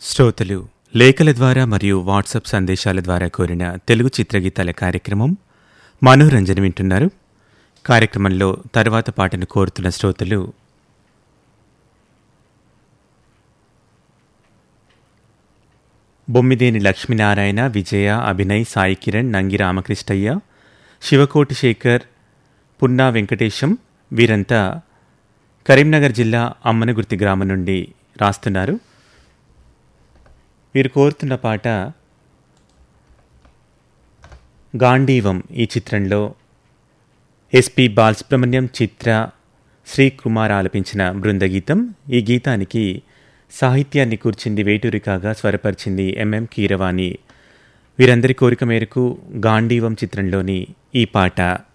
శ్రోతలు లేఖల ద్వారా మరియు వాట్సాప్ సందేశాల ద్వారా కోరిన తెలుగు చిత్రగీతాల కార్యక్రమం మనోరంజన వింటున్నారు కార్యక్రమంలో తర్వాత పాటను కోరుతున్న శ్రోతలు బొమ్మిదేని లక్ష్మీనారాయణ విజయ అభినయ్ సాయి కిరణ్ నంగి రామకృష్ణయ్య శివకోటి శేఖర్ పున్నా వెంకటేశం వీరంతా కరీంనగర్ జిల్లా అమ్మనగుర్తి గ్రామం నుండి రాస్తున్నారు వీరు కోరుతున్న పాట గాంధీవం ఈ చిత్రంలో ఎస్పి బాలసుబ్రహ్మణ్యం చిత్ర శ్రీకుమార్ ఆలపించిన బృందగీతం ఈ గీతానికి సాహిత్యాన్ని కూర్చింది వేటూరి కాగా స్వరపరిచింది ఎంఎం కీరవాణి వీరందరి కోరిక మేరకు గాంధీవం చిత్రంలోని ఈ పాట